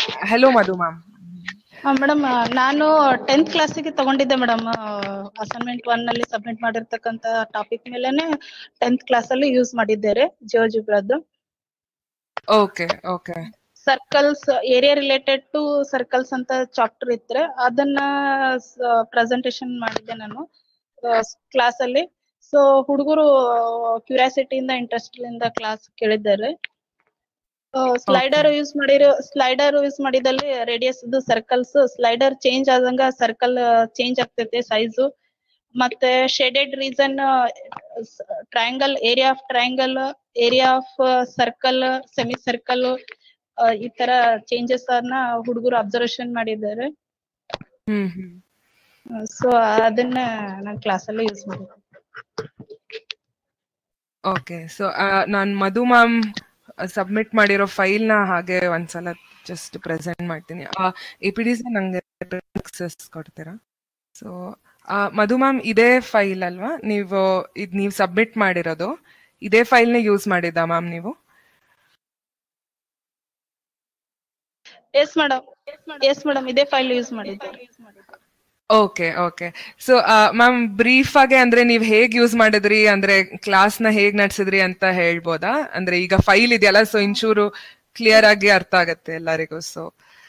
hello Madhu ma'am madam ನಾನು tenth ಕ್ಲಾಸಿಗೆ ತಗೊಂಡಿದ್ದೆ ಮೇಡಮ್ ಅಸೈನ್ಮೆಂಟ್ ಒನ್ ಅಲ್ಲಿ ಸಬ್ಮಿಟ್ ಮಾಡಿರ್ತಕ್ಕಂತ ಟಾಪಿಕ್ ಮೇಲೆನೆ ಟೆಂತ್ ಕ್ಲಾಸ್ ಅಲ್ಲಿ ಯೂಸ್ ಮಾಡಿದ್ದೇನೆ ಜಿಯೋಜಿಬ್ರದ್ದು okay okay circles area related to circles ಅಂತ ಚಾಪ್ಟರ್ ಇದ್ರೆ ಅದನ್ನ ಪ್ರೆಸೆಂಟೇಶನ್ ಮಾಡಿದ್ದೆ ನಾನು ಕ್ಲಾಸ್ ಅಲ್ಲಿ ಸೊ ಹುಡುಗರು ಕ್ಯೂರಿಯಾಸಿಟಿಯಿಂದ ಇಂಟ್ರೆಸ್ಟ್ ಇಂದ ಕ್ಲಾಸ್ ಕೇಳಿದ್ದಾರೆ ಸ್ಲೈಡರ್ ಯೂಸ್ ಮಾಡಿರೋ ಸ್ಲೈಡರ್ ಯೂಸ್ ಮಾಡಿದಲ್ಲಿ ರೇಡಿಯಸ್ ಸರ್ಕಲ್ಸ್ ಸ್ಲೈಡರ್ ಚೇಂಜ್ ಆದಂಗ ಸರ್ಕಲ್ ಚೇಂಜ್ ಆಗ್ತೈತೆ ಸೈಜು ಮತ್ತೆ shaded region triangle area of triangle area of circle semi circle ಈ ತರ ಚೇಂಜಸ್ ಅನ್ನ ಹುಡುಗರು ಅಬ್ಸರ್ವೇಷನ್ ಮಾಡಿದ್ದಾರೆ ಹ್ಮ್ ಹ್ಮ್ ಸೊ ಅದನ್ನ ನಾನು ಕ್ಲಾಸ್ ಅಲ್ಲಿ ಯೂಸ್ ಮಾಡಿದ್ದೆ ಓಕೆ ಸೊ ನಾನು ಮಧು ಮ್ಯಾಮ್ ಸಬ್ಮಿಟ್ ಮಾಡಿರೋ ಫೈಲ್ನ ಹಾಗೆ ಒಂದ್ಸಲ ಜಸ್ಟ್ ಪ್ರೆಸೆಂಟ್ ಮಾಡ್ತೀನಿ ಎ ಪಿ ಡಿ ಸಿ ನಂಗೆ ಆಕ್ಸೆಸ್ ಕೊಡ್ತೀರಾ ಸೊ ಮಧು ಮ್ಯಾಮ್ ಇದೇ ಫೈಲ್ ಅಲ್ವಾ ನೀವು ಇದು ನೀವು ಸಬ್ಮಿಟ್ ಮಾಡಿರೋದು ಇದೇ ಫೈಲ್ನ ಯೂಸ್ ಮಾಡಿದ್ದ ಮ್ಯಾಮ್ ನೀವು ಎಸ್ ಮೇಡಮ್ ಎಸ್ ಮೇಡಮ್ ಇದೇ ಫೈಲ್ ಯೂಸ್ ಮಾಡಿದ್ದೆ okay okay so ma'am brief ಆಗಿ ಅಂದ್ರೆ ನೀವ್ ಹೇಗ್ ಯೂಸ್ ಮಾಡಿದ್ರಿ ಅಂದ್ರೆ ಕ್ಲಾಸ್ ನ ಹೇಗ್ ನಡೆಸಿದ್ರಿ ಅಂತ ಹೇಳ್ಬೋದಾ ಅಂದ್ರೆ ಈಗ ಫೈಲ್ ಇದೆಯಲ್ಲ ಸೊ ಇಂಚೂರು ಕ್ಲಿಯರ್ ಆಗಿ ಅರ್ಥ ಆಗತ್ತೆ ಎಲ್ಲರಿಗೂ ಸೊ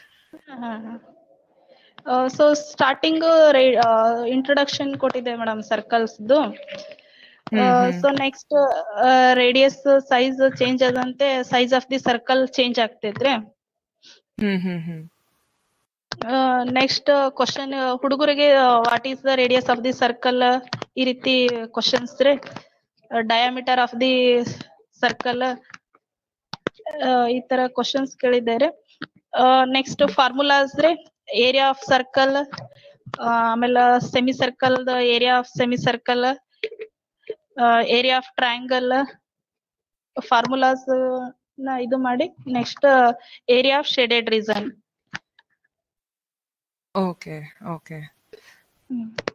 ಸೊ ಸ್ಟಾರ್ಟಿಂಗ್ ಇಂಟ್ರೊಡಕ್ಷನ್ ಕೊಟ್ಟಿದ್ದೆ ಮೇಡಮ್ ಸರ್ಕಲ್ಸ್ದು so next radius size change ಆದಂತೆ size of the circle change ಆಗ್ತೈತ್ರಿ hmm hmm hmm next question ಹುಡುಗರಿಗೆ what is the radius of the circle ಈ ರೀತಿ ಕ್ವಶನ್ಸ್ ರೀ ಡಯಾಮೀಟರ್ ಆಫ್ ದಿ ಸರ್ಕಲ್ ಈ ತರ ಕ್ವಶನ್ಸ್ ಕೇಳಿದ್ದಾರೆ ನೆಕ್ಸ್ಟ್ ಫಾರ್ಮುಲಾಸ್ ರೀ ಏರಿಯಾ ಆಫ್ ಸರ್ಕಲ್ ಆಮೇಲೆ semi circle area of semi circle area of triangle formulas ನ ಇದು ಮಾಡಿ next area of shaded region okay okay hmm